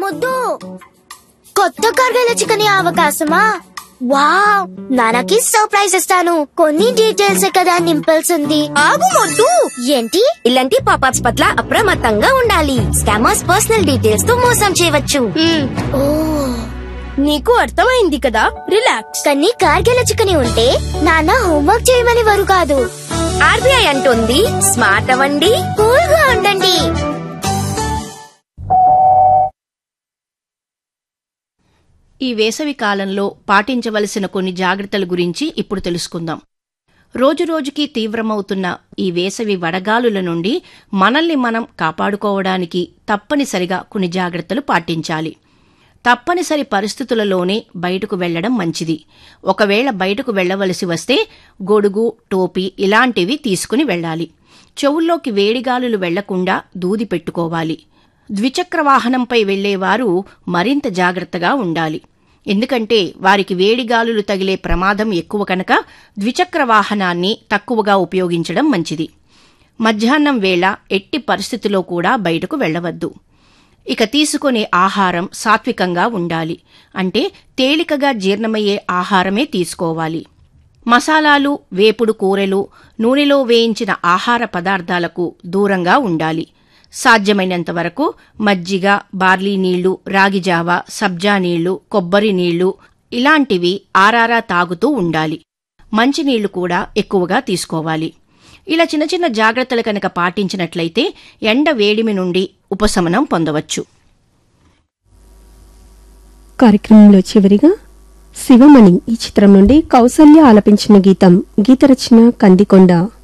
ముద్దు కొత్త కర్గల చికెన్ అవకాశమా వావ్ నాన్నకి సర్ప్రైజ్ ఇస్తాను కొన్ని డీటెయిల్స్ కదా నింపాల్సింది ఆగు మొద్దు ఏంటి ఇలాంటి పాపాప్స్ పట్ల అప్రమత్తంగా ఉండాలి స్కామర్స్ పర్సనల్ డీటెయిల్స్ తో మోసం చేయవచ్చు ఓ నీకు అర్థమైంది కదా రిలాక్స్ కానీ కార్గిల చికెన్ ఉంటే నాన్న హోంవర్క్ చేయమని వారు కాదు ఆర్బీఐ అంటుంది స్మార్ట్ అవ్వండి కూల్ గా ఉండండి ఈ వేసవి కాలంలో పాటించవలసిన కొన్ని జాగ్రత్తల గురించి ఇప్పుడు తెలుసుకుందాం రోజురోజుకి తీవ్రమవుతున్న ఈ వేసవి వడగాలుల నుండి మనల్ని మనం కాపాడుకోవడానికి తప్పనిసరిగా కొన్ని జాగ్రత్తలు పాటించాలి తప్పనిసరి పరిస్థితులలోనే బయటకు వెళ్లడం మంచిది ఒకవేళ బయటకు వెళ్లవలసి వస్తే గొడుగు టోపీ ఇలాంటివి తీసుకుని వెళ్ళాలి చెవుల్లోకి వేడిగాలులు వెళ్లకుండా దూది పెట్టుకోవాలి ద్విచక్ర వాహనంపై వెళ్లేవారు మరింత జాగ్రత్తగా ఉండాలి ఎందుకంటే వారికి వేడిగాలులు తగిలే ప్రమాదం ఎక్కువ కనుక ద్విచక్ర వాహనాన్ని తక్కువగా ఉపయోగించడం మంచిది మధ్యాహ్నం వేళ ఎట్టి పరిస్థితిలో కూడా బయటకు వెళ్లవద్దు ఇక తీసుకునే ఆహారం సాత్వికంగా ఉండాలి అంటే తేలికగా జీర్ణమయ్యే ఆహారమే తీసుకోవాలి మసాలాలు వేపుడు కూరలు నూనెలో వేయించిన ఆహార పదార్థాలకు దూరంగా ఉండాలి సాధ్యమైనంత వరకు మజ్జిగ బార్లీ నీళ్లు రాగిజావ సబ్జా నీళ్లు కొబ్బరి నీళ్లు ఇలాంటివి ఆరారా తాగుతూ ఉండాలి మంచినీళ్లు కూడా ఎక్కువగా తీసుకోవాలి ఇలా చిన్న చిన్న జాగ్రత్తలు కనుక పాటించినట్లయితే ఎండ వేడిమి నుండి ఉపశమనం పొందవచ్చు కార్యక్రమంలో చివరిగా శివమణి ఈ చిత్రం నుండి కౌసల్య ఆలపించిన గీతం గీత రచన కందికొండ